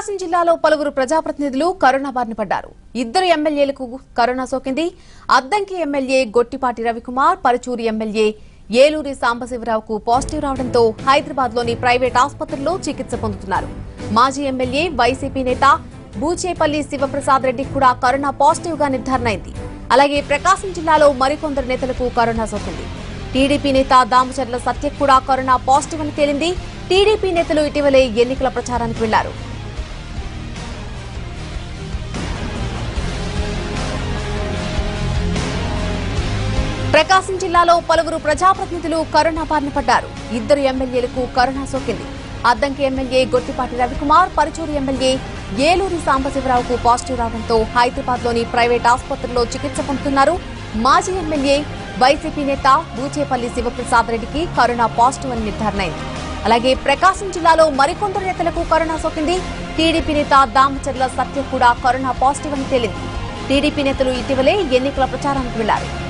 ప్రకాశం జిల్లాలో పలువురు ప్రజాప్రతినిధులు కరోనా బారిన పడ్డారు ఇద్దరు ఎమ్మెల్యేలకు కరోనా సోకింది అద్దంకి ఎమ్మెల్యే గొట్టిపాటి రవికుమార్ పరుచూరి ఎమ్మెల్యే ఏలూరి సాంబశివరావుకు పాజిటివ్ రావడంతో హైదరాబాద్ లోని ప్రైవేట్ ఆసుపత్రిలో చికిత్స పొందుతున్నారు మాజీ ఎమ్మెల్యే వైసీపీ నేత బూచేపల్లి శివప్రసాద్ రెడ్డికి కూడా కరోనా పాజిటివ్ గా నిర్ధారణ అయింది అలాగే ప్రకాశం జిల్లాలో మరికొందరు నేతలకు కరోనా సోకింది టీడీపీ నేత దామచర్ల సత్యకు కూడా కరోనా పాజిటివ్ అని తేలింది టీడీపీ నేతలు ఇటీవలే ఎన్నికల ప్రచారానికి వెళ్లారు ప్రకాశం జిల్లాలో పలువురు ప్రజాప్రతినిధులు కరోనా బారిన పడ్డారు ఇద్దరు ఎమ్మెల్యేలకు కరోనా సోకింది అద్దంకి ఎమ్మెల్యే గొట్టిపాటి రవికుమార్ పరుచూరు ఎమ్మెల్యే ఏలూరి సాంబశివరావుకు పాజిటివ్ రావడంతో హైదరాబాద్ లోని ప్రైవేట్ ఆసుపత్రిలో చికిత్స పొందుతున్నారు మాజీ ఎమ్మెల్యే వైసీపీ నేత బూచేపల్లి శివప్రసాద్ రెడ్డికి కరోనా పాజిటివ్ అని నిర్ధారణ అయింది అలాగే ప్రకాశం జిల్లాలో మరికొందరు నేతలకు కరోనా సోకింది టీడీపీ నేత దామచర్ల సత్య కూడా కరోనా పాజిటివ్ అని తేలింది టీడీపీ నేతలు ఇటీవలే ఎన్నికల ప్రచారానికి వెళ్లారు